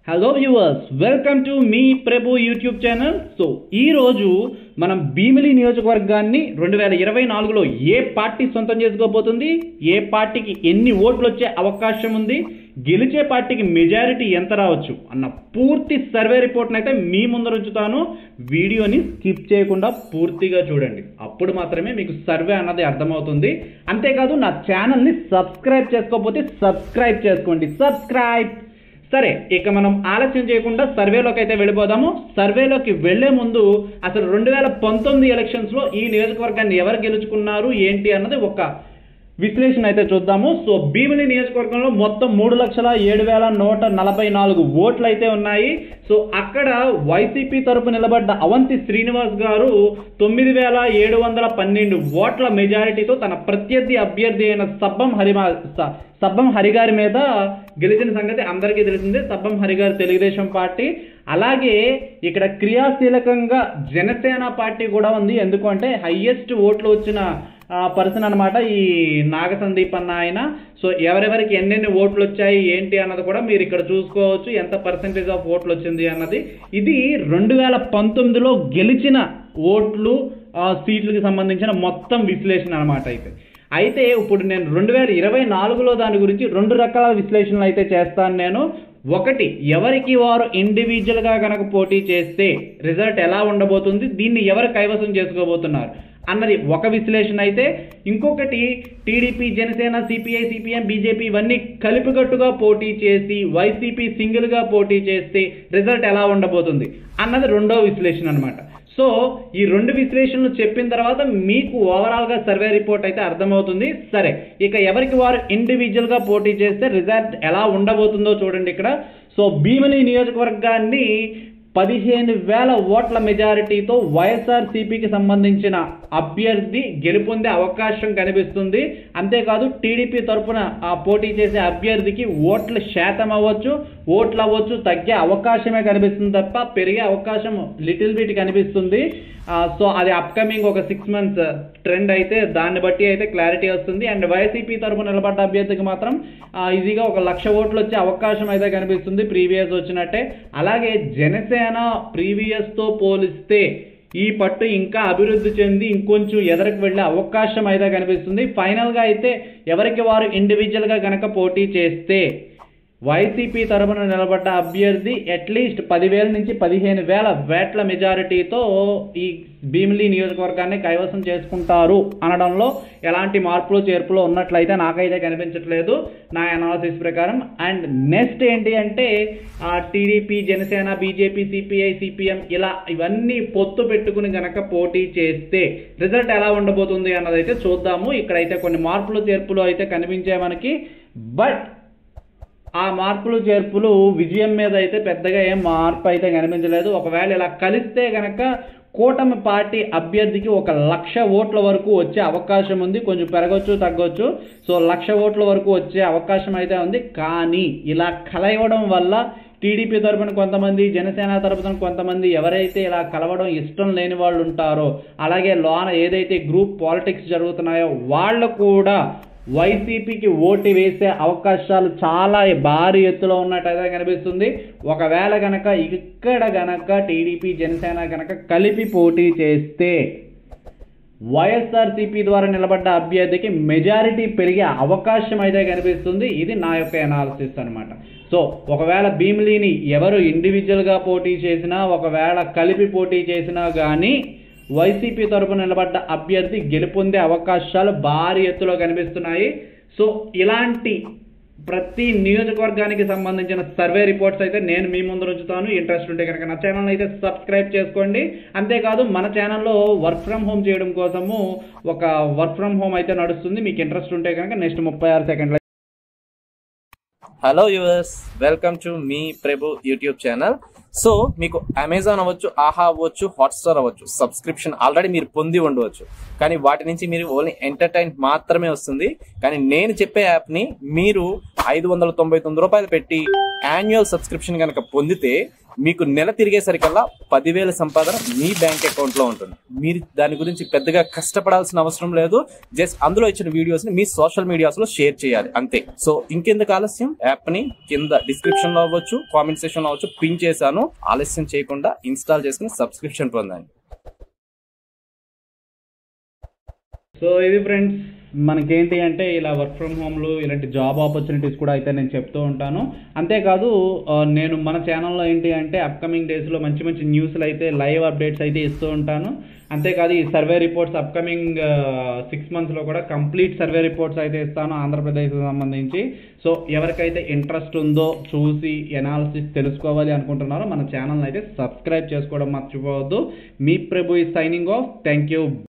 hello viewers welcome to మీ Prabhu YouTube channel so ఈ రోజు మనం భీమిలి నియోజకవర్గాన్ని రెండు వేల ఇరవై నాలుగులో ఏ పార్టీ సొంతం చేసుకోబోతుంది ఏ పార్టీకి ఎన్ని ఓట్లు వచ్చే అవకాశం ఉంది గెలిచే పార్టీకి మెజారిటీ ఎంత రావచ్చు అన్న పూర్తి సర్వే రిపోర్ట్ని అయితే మీ ముందర ఉంచుతాను వీడియోని స్కిప్ చేయకుండా పూర్తిగా చూడండి అప్పుడు మాత్రమే మీకు సర్వే అన్నది అర్థమవుతుంది అంతేకాదు నా ఛానల్ని సబ్స్క్రైబ్ చేసుకోకపోతే సబ్స్క్రైబ్ చేసుకోండి సబ్స్క్రైబ్ సరే ఇక మనం ఆలస్యం చేయకుండా సర్వేలోకి అయితే వెళ్ళిపోదాము సర్వేలోకి వెళ్లే ముందు అసలు రెండు వేల పంతొమ్మిది ఎలక్షన్స్లో ఈ నియోజకవర్గాన్ని ఎవరు గెలుచుకున్నారు ఏంటి అన్నది ఒక విశ్లేషణ అయితే చూద్దాము సో భీమిలి నియోజకవర్గంలో మొత్తం మూడు లక్షల ఏడు వేల నూట నలభై నాలుగు ఓట్లు అయితే ఉన్నాయి సో అక్కడ వైసీపీ తరపు నిలబడ్డ అవంతి శ్రీనివాస్ గారు తొమ్మిది వేల ఏడు వందల పన్నెండు ఓట్ల మెజారిటీతో తన ప్రత్యర్థి అభ్యర్థి అయిన సబ్బం హరిమా స- సబ్బం హరి గారి మీద గెలిచిన సంగతి అందరికీ తెలిసిందే సబ్బం హరి గారు తెలుగుదేశం పార్టీ అలాగే ఇక్కడ క్రియాశీలకంగా జనసేన పార్టీ కూడా ఉంది ఎందుకంటే హయ్యెస్ట్ ఓట్లు వచ్చిన పర్సన్ అన్నమాట ఈ నాగ సందీప్ అన్న ఆయన సో ఎవరెవరికి ఎన్నెన్ని ఓట్లు వచ్చాయి ఏంటి అన్నది కూడా మీరు ఇక్కడ చూసుకోవచ్చు ఎంత పర్సెంటేజ్ ఆఫ్ ఓట్లు వచ్చింది అన్నది ఇది రెండు వేల పంతొమ్మిదిలో గెలిచిన ఓట్లు ఆ, సీట్లకు సంబంధించిన మొత్తం విశ్లేషణ అనమాట అయితే అయితే ఇప్పుడు నేను రెండు వేల ఇరవై నాలుగులో దాని గురించి రెండు రకాల విశ్లేషణలు అయితే చేస్తాను నేను ఒకటి ఎవరికి వారు ఇండివిజువల్గా కనుక పోటీ చేస్తే రిజల్ట్ ఎలా ఉండబోతుంది దీన్ని ఎవరు కైవసం చేసుకోబోతున్నారు అన్నది ఒక విశ్లేషణ అయితే ఇంకొకటి టీడీపీ జనసేన సిపిఐ సిపిఎం బీజేపీ ఇవన్నీ కలిపికట్టుగా పోటీ చేసి వైసీపీ సింగిల్గా పోటీ చేస్తే రిజల్ట్ ఎలా ఉండబోతుంది అన్నది రెండో విశ్లేషణ అనమాట సో ఈ రెండు విశ్లేషణలు చెప్పిన తర్వాత మీకు ఓవరాల్గా సర్వే రిపోర్ట్ అయితే అర్థమవుతుంది సరే ఇక ఎవరికి వారు ఇండివిజువల్గా పోటీ చేస్తే రిజల్ట్ ఎలా ఉండబోతుందో చూడండి ఇక్కడ సో భీమిలి నియోజకవర్గాన్ని పదిహేను వేల ఓట్ల మెజారిటీతో వైఎస్ఆర్సీపీకి సంబంధించిన అభ్యర్థి గెలుపొందే అవకాశం కనిపిస్తుంది అంతేకాదు టీడీపీ తరపున ఆ పోటీ చేసే అభ్యర్థికి ఓట్ల శాతం అవ్వచ్చు ఓట్లు అవ్వచ్చు తగ్గే అవకాశమే కనిపిస్తుంది తప్ప పెరిగే అవకాశం లిటిల్ బిట్ కనిపిస్తుంది ఆ, సో అది అప్కమింగ్ ఒక సిక్స్ మంత్స్ ట్రెండ్ అయితే దాన్ని బట్టి అయితే క్లారిటీ వస్తుంది అండ్ వైసీపీ తరపున నిలబడ్డ అభ్యర్థికి మాత్రం ఆ, ఈజీగా ఒక లక్ష ఓట్లు వచ్చే అవకాశం అయితే కనిపిస్తుంది ప్రీవియస్ వచ్చినట్టే అలాగే జనసేన ప్రీవియస్తో పోలిస్తే ఈ పట్టు ఇంకా అభివృద్ధి చెంది ఇంకొంచెం ఎదరికి వెళ్ళే అవకాశం అయితే కనిపిస్తుంది ఫైనల్గా అయితే ఎవరికి వారు ఇండివిజువల్గా గనక పోటీ చేస్తే వైసీపీ తరపున నిలబడ్డ అభ్యర్థి అట్లీస్ట్ పదివేల నుంచి పదిహేను వేల వేట్ల మెజారిటీతో ఈ భీమిలి నియోజకవర్గాన్ని కైవసం చేసుకుంటారు అనడంలో ఎలాంటి మార్పులు చేర్పులు ఉన్నట్లయితే నాకైతే కనిపించట్లేదు నా అనాలసిస్ ప్రకారం అండ్ నెక్స్ట్ ఏంటి అంటే ఆ టీడీపీ జనసేన బీజేపీ సిపిఐ సిపిఎం ఇలా ఇవన్నీ పొత్తు పెట్టుకుని గనక పోటీ చేస్తే రిజల్ట్ ఎలా ఉండబోతుంది అన్నదైతే చూద్దాము ఇక్కడైతే కొన్ని మార్పులు చేర్పులు అయితే కనిపించాయి మనకి బట్ ఆ మార్పులు చేర్పులు విజయం మీద అయితే పెద్దగా ఏం మార్పు అయితే కనిపించలేదు ఒకవేళ ఇలా కలిస్తే గనక కూటమి పార్టీ అభ్యర్థికి ఒక లక్ష ఓట్ల వరకు వచ్చే అవకాశం ఉంది కొంచెం పెరగచ్చు తగ్గొచ్చు సో లక్ష ఓట్ల వరకు వచ్చే అవకాశం అయితే ఉంది కానీ ఇలా కలయవడం వల్ల టీడీపీ తరపున కొంతమంది జనసేన తరపున కొంతమంది ఎవరైతే ఇలా కలవడం ఇష్టం లేని వాళ్ళు ఉంటారో అలాగే లోన ఏదైతే గ్రూప్ పాలిటిక్స్ జరుగుతున్నాయో వాళ్ళు కూడా వైసీపీకి ఓటు వేసే అవకాశాలు చాలా భారీ ఎత్తులో ఉన్నట్టయితే కనిపిస్తుంది ఒకవేళ గనక ఇక్కడ గనక టీడీపీ జనసేన గనక కలిపి పోటీ చేస్తే వైఎస్ఆర్సీపీ ద్వారా నిలబడ్డ అభ్యర్థికి మెజారిటీ పెరిగే అవకాశం అయితే కనిపిస్తుంది ఇది నా యొక్క ఎనాలిసిస్ అన్నమాట సో ఒకవేళ భీమిలీని ఎవరు ఇండివిజువల్గా పోటీ చేసినా ఒకవేళ కలిపి పోటీ చేసినా కానీ వైసీపీ తరపున నిలబడ్డ అభ్యర్థి గెలుపొందే అవకాశాలు భారీ ఎత్తులో కనిపిస్తున్నాయి సో ఇలాంటి ప్రతి నియోజకవర్గానికి సంబంధించిన సర్వే రిపోర్ట్స్ అయితే నేను మీ ముందు ఉంచుతాను ఇంట్రెస్ట్ ఉంటే కనుక నా ఛానల్ అయితే సబ్స్క్రైబ్ చేసుకోండి అంతేకాదు మన ఛానల్లో వర్క్ ఫ్రమ్ హోమ్ చేయడం కోసము ఒక వర్క్ ఫ్రమ్ హోమ్ అయితే నడుస్తుంది మీకు ఇంట్రెస్ట్ ఉంటే కనుక నెక్స్ట్ ముప్పై ఆరు సెకండ్ల హలో యూవర్స్ వెల్కమ్ టు మీ ప్రభు యూట్యూబ్ ఛానల్ సో మీకు అమెజాన్ అవ్వచ్చు ఆహా అవ్వచ్చు హాట్స్టార్ అవ్వచ్చు సబ్స్క్రిప్షన్ ఆల్రెడీ మీరు పొంది ఉండవచ్చు కానీ వాటి నుంచి మీరు ఓన్లీ ఎంటర్టైన్ మాత్రమే వస్తుంది కానీ నేను చెప్పే యాప్ని మీరు ఐదు వందల తొంభై తొమ్మిది రూపాయలు పెట్టి యాన్యువల్ సబ్స్క్రిప్షన్ కనుక పొందితే మీకు నెల తిరిగేసరికల్లా పదివేల సంపాదన మీ బ్యాంక్ అకౌంట్ లో ఉంటుంది మీరు దాని గురించి పెద్దగా కష్టపడాల్సిన అవసరం లేదు జస్ట్ అందులో ఇచ్చిన వీడియోస్ ని మీ సోషల్ మీడియాస్ లో షేర్ చేయాలి అంతే సో ఇంకెందుకు ఆలస్యం యాప్ ని కింద డిస్క్రిప్షన్ లో అవ్వచ్చు కామెంట్ సెక్షన్ లో అవ్వచ్చు పిన్ చేశాను ఆలస్యం చేయకుండా ఇన్స్టాల్ చేసుకుని సబ్స్క్రిప్షన్ పొందండి సో ఇది ఫ్రెండ్స్ మనకేంటి అంటే ఇలా వర్క్ ఫ్రమ్ హోమ్లు ఇలాంటి జాబ్ ఆపర్చునిటీస్ కూడా అయితే నేను చెప్తూ ఉంటాను అంతేకాదు ఆ, నేను మన ఛానల్లో ఏంటి అంటే అప్కమింగ్ డేస్లో మంచి మంచి న్యూస్లు అయితే లైవ్ అప్డేట్స్ అయితే ఇస్తూ ఉంటాను అంతేకాదు ఈ సర్వే రిపోర్ట్స్ అప్కమింగ్ సిక్స్ మంత్స్లో కూడా కంప్లీట్ సర్వే రిపోర్ట్స్ అయితే ఇస్తాను ఆంధ్రప్రదేశ్కి సంబంధించి సో ఎవరికైతే ఇంట్రెస్ట్ ఉందో చూసి ఎనాలిసిస్ తెలుసుకోవాలి అనుకుంటున్నారో మన ఛానల్ని అయితే సబ్స్క్రైబ్ చేసుకోవడం మర్చిపోవద్దు మీ ప్రభు ఈ సైనింగ్ ఆఫ్ థ్యాంక్ యూ